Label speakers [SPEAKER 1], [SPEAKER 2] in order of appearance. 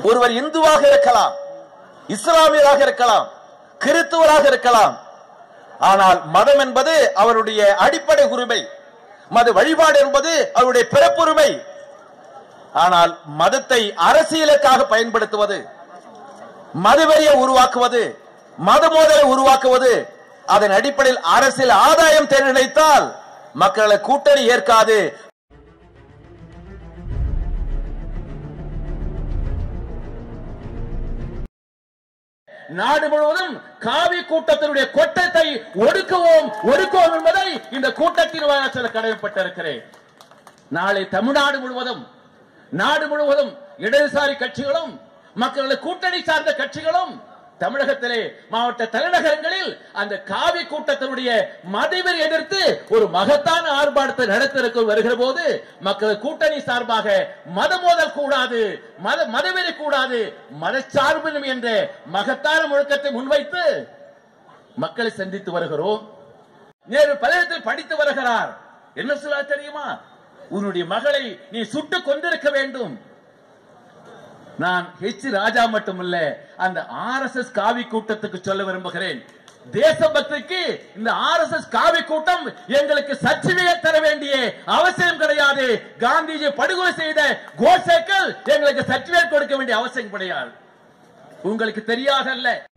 [SPEAKER 1] ஒருவர் இந்துவாக இருக்கலாம் இஸ்லாமியராக இருக்கலாம் கிறித்துவராக இருக்கலாம் ஆனால் மதம் என்பது அவருடைய அடிப்படை உரிமை மத வழிபாடு என்பது அவருடைய பிறப்புரிமை ஆனால் மதத்தை அரசியலுக்காக பயன்படுத்துவது மதவெறியை உருவாக்குவது மத மோதலை உருவாக்குவது அதன் அடிப்படையில் அரசியல் ஆதாயம் தேட நினைத்தால் மக்களை கூட்டணி ஏற்காது நாடு முழுவதும் காவி கூட்டத்தினுடைய கொட்டத்தை ஒடுக்குவோம் ஒடுக்குவோம் என்பதை இந்த கூட்டத்தின் வாயிலாக கடமைப்பட்டிருக்கிறேன் நாளை தமிழ்நாடு முழுவதும் நாடு முழுவதும் இடதுசாரி கட்சிகளும் மக்களது கூட்டணி சார்ந்த கட்சிகளும் தமிழகத்திலே மாவட்ட தலைநகரங்களில் அந்த காவி கூட்டத்தினுடைய மதவெறி எதிர்த்து ஒரு மகத்தான ஆர்ப்பாட்டத்தை நடத்த வருகிற போது மக்கள் கூட்டணி சார்பாக மத மோதல் கூடாது மத மதவெறி கூடாது மதச்சார்பினம் என்ற மகத்தான முழக்கத்தை முன்வைத்து மக்களை சந்தித்து வருகிறோம் நேரு பலவிதத்தில் படித்து வருகிறார் என்ன சொல்ல தெரியுமா உன்னுடைய மகளை நீ சுட்டு கொண்டிருக்க வேண்டும் நான் ஹெச் ராஜா மட்டுமல்ல அந்த ஆர் எஸ் எஸ் காவி கூட்டத்துக்கு சொல்ல விரும்புகிறேன் தேசபக்திக்கு இந்த ஆர் எஸ் எஸ் காவி கூட்டம் எங்களுக்கு சர்டிபிகேட் தர வேண்டிய அவசியம் கிடையாது காந்திஜி படுகொலை செய்த கோட்சேக்கள் எங்களுக்கு சர்டிபிகேட் கொடுக்க வேண்டிய அவசியம் கிடையாது உங்களுக்கு தெரியாதல்ல